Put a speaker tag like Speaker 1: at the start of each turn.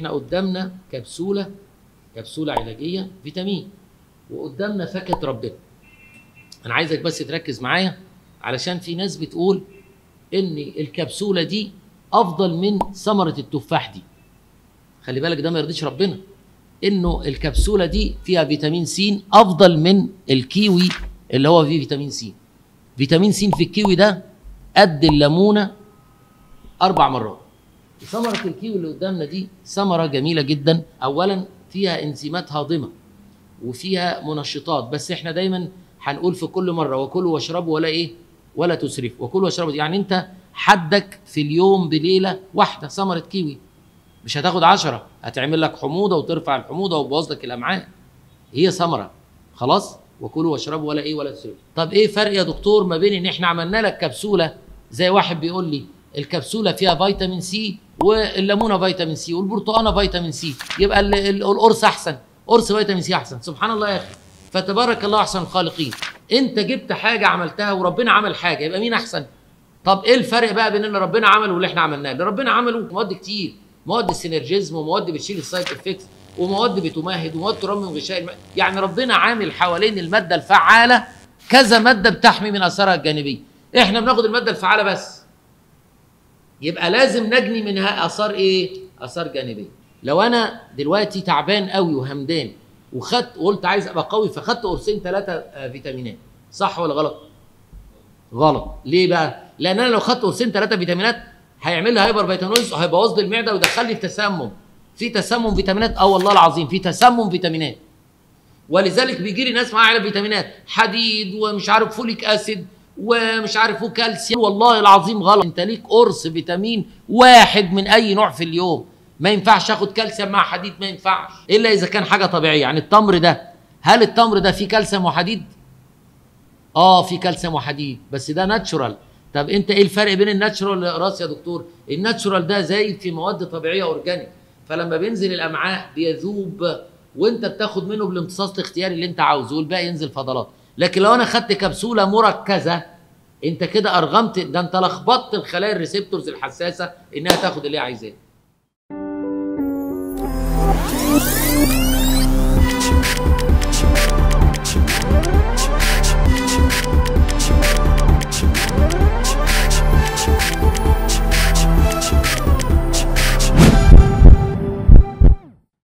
Speaker 1: احنا قدامنا كبسوله كبسوله علاجيه فيتامين وقدامنا فاكهه ربنا انا عايزك بس تركز معايا علشان في ناس بتقول ان الكبسوله دي افضل من ثمره التفاح دي خلي بالك ده ما يرضيش ربنا انه الكبسوله دي فيها فيتامين س افضل من الكيوي اللي هو فيه فيتامين س فيتامين س في الكيوي ده قد الليمونه اربع مرات ثمره الكيوي اللي قدامنا دي ثمره جميله جدا اولا فيها انزيمات هاضمه وفيها منشطات بس احنا دايما هنقول في كل مره وكلوا واشربوا ولا ايه ولا تسرفوا وكلوا واشربوا يعني انت حدك في اليوم بليله واحده ثمره كيوي مش هتاخد عشرة هتعمل لك حموضه وترفع الحموضه وتبوظ لك الامعاء هي ثمره خلاص وكلوا واشربوا ولا ايه ولا تسرفوا طب ايه فرق يا دكتور ما بين ان احنا عملنا لك كبسوله زي واحد بيقول لي الكبسوله فيها فيتامين سي والليمونه فيتامين سي والبرتقانه فيتامين سي يبقى ال- ال- القرص احسن قرص فيتامين سي احسن سبحان الله يا اخي فتبارك الله احسن الخالقين انت جبت حاجه عملتها وربنا عمل حاجه يبقى مين احسن طب ايه الفرق بقى بين اللي ربنا عمله واللي احنا عملناه اللي ربنا عمله مواد كتير مواد السينرجيزم ومواد بتشيل السايد افكتس ومواد بتمهد ومواد ترمم غشاء الم... يعني ربنا عامل حوالين الماده الفعاله كذا ماده بتحمي من اثارها الجانبيه احنا بناخد الماده الفعاله بس يبقى لازم نجني منها اثار ايه اثار جانبيه لو انا دلوقتي تعبان قوي وهمدان وخدت وقلت عايز ابقى قوي فخدت قرصين ثلاثه فيتامينات صح ولا غلط غلط ليه بقى لان انا لو خدت قرصين ثلاثه فيتامينات هيعمل لي هايبر فيتامينوز وهيبوظ لي المعده ويدخل لي في تسمم في تسمم فيتامينات اه والله العظيم في تسمم فيتامينات ولذلك بيجي لي ناس معاها على فيتامينات حديد ومش عارف فوليك اسيد ومش عارف وكالسيوم والله العظيم غلط انت ليك قرص فيتامين واحد من اي نوع في اليوم ما ينفعش اخد كالسيوم مع حديد ما ينفعش الا اذا كان حاجه طبيعيه يعني التمر ده هل التمر ده فيه كالسيوم وحديد اه في كالسيوم وحديد بس ده ناتشورال طب انت ايه الفرق بين الناتشورال والاقراص يا دكتور الناتشورال ده زايد في مواد طبيعيه اورجانيك فلما بينزل الامعاء بيذوب وانت بتاخد منه بالامتصاص الاختياري اللي انت عاوزه والباقي ينزل فضلات لكن لو انا خدت كبسوله مركزه انت كده ارغمت ده انت لخبطت الخلايا الريسبتورز الحساسه انها تاخد اللي هي عايزاه